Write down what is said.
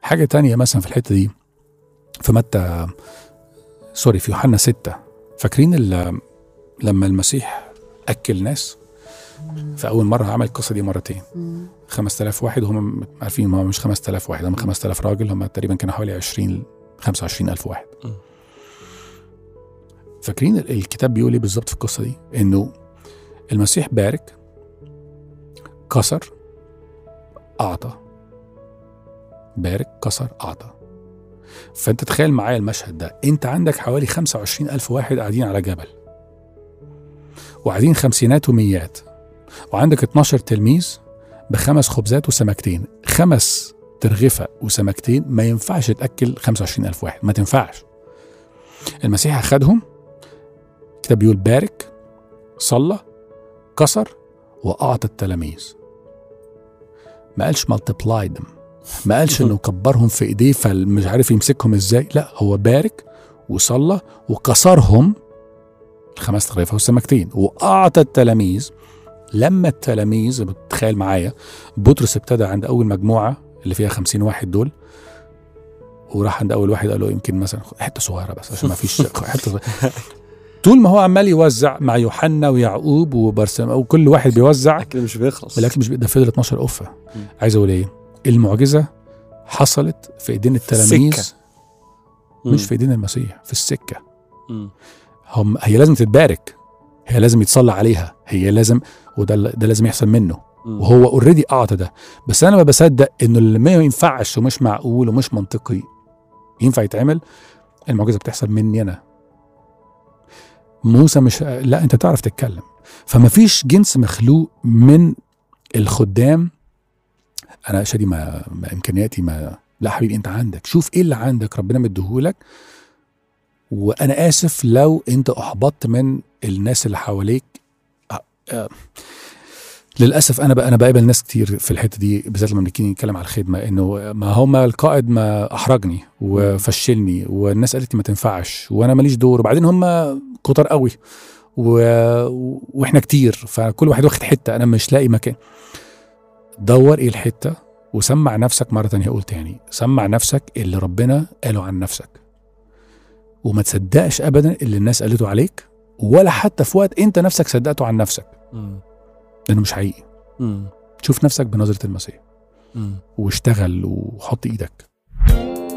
حاجه تانية مثلا في الحته دي في متى سوري في يوحنا ستة فاكرين ال- لما المسيح اكل ناس في اول مره عمل القصه دي مرتين 5000 واحد وهم عارفين هم مش 5000 واحد هم 5000 راجل هم تقريبا كانوا حوالي 20 25000 واحد مم. فاكرين ال- الكتاب بيقول ايه بالظبط في القصه دي انه المسيح بارك كسر اعطى بارك كسر اعطى فانت تخيل معايا المشهد ده انت عندك حوالي 25000 واحد قاعدين على جبل وقاعدين خمسينات وميات وعندك 12 تلميذ بخمس خبزات وسمكتين خمس ترغفة وسمكتين ما ينفعش تأكل 25000 واحد ما تنفعش المسيح أخدهم الكتاب بيقول بارك صلى كسر وأعطى التلاميذ ما قالش multiply them ما قالش انه كبرهم في ايديه فمش عارف يمسكهم ازاي لا هو بارك وصلى وكسرهم الخمس ترغيفة والسمكتين واعطى التلاميذ لما التلاميذ بتخيل معايا بطرس ابتدى عند اول مجموعه اللي فيها خمسين واحد دول وراح عند اول واحد قال له يمكن مثلا حته صغيره بس عشان ما فيش حته صغيرة. طول ما هو عمال يوزع مع يوحنا ويعقوب وبرسم وكل واحد بيوزع الاكل مش بيخلص الاكل مش بيقدر فضل 12 قفه مم. عايز اقول ايه المعجزه حصلت في ايدين التلاميذ السكة. مش في ايدين المسيح في السكه مم. هم هي لازم تتبارك هي لازم يتصلى عليها هي لازم وده ده لازم يحصل منه مم. وهو اوريدي اعطى ده بس انا ما بصدق انه اللي ما ينفعش ومش معقول ومش منطقي ينفع يتعمل المعجزه بتحصل مني انا موسى مش لا انت تعرف تتكلم فما فيش جنس مخلوق من الخدام انا شادي ما, ما امكانياتي ما لا حبيبي انت عندك شوف ايه اللي عندك ربنا مديهولك وانا اسف لو انت احبطت من الناس اللي حواليك أ- أ- للاسف انا بقى انا بقابل ناس كتير في الحته دي بالذات لما بنيجي نتكلم على الخدمه انه ما هم القائد ما احرجني وفشلني والناس قالت لي ما تنفعش وانا ماليش دور وبعدين هم كتر قوي و... واحنا كتير فكل واحد واخد حته انا مش لاقي مكان دور ايه الحته وسمع نفسك مره تانية قلت تاني سمع نفسك اللي ربنا قاله عن نفسك وما تصدقش ابدا اللي الناس قالته عليك ولا حتى في وقت انت نفسك صدقته عن نفسك مم. لانه مش حقيقي مم. شوف نفسك بنظره المسيح مم. واشتغل وحط ايدك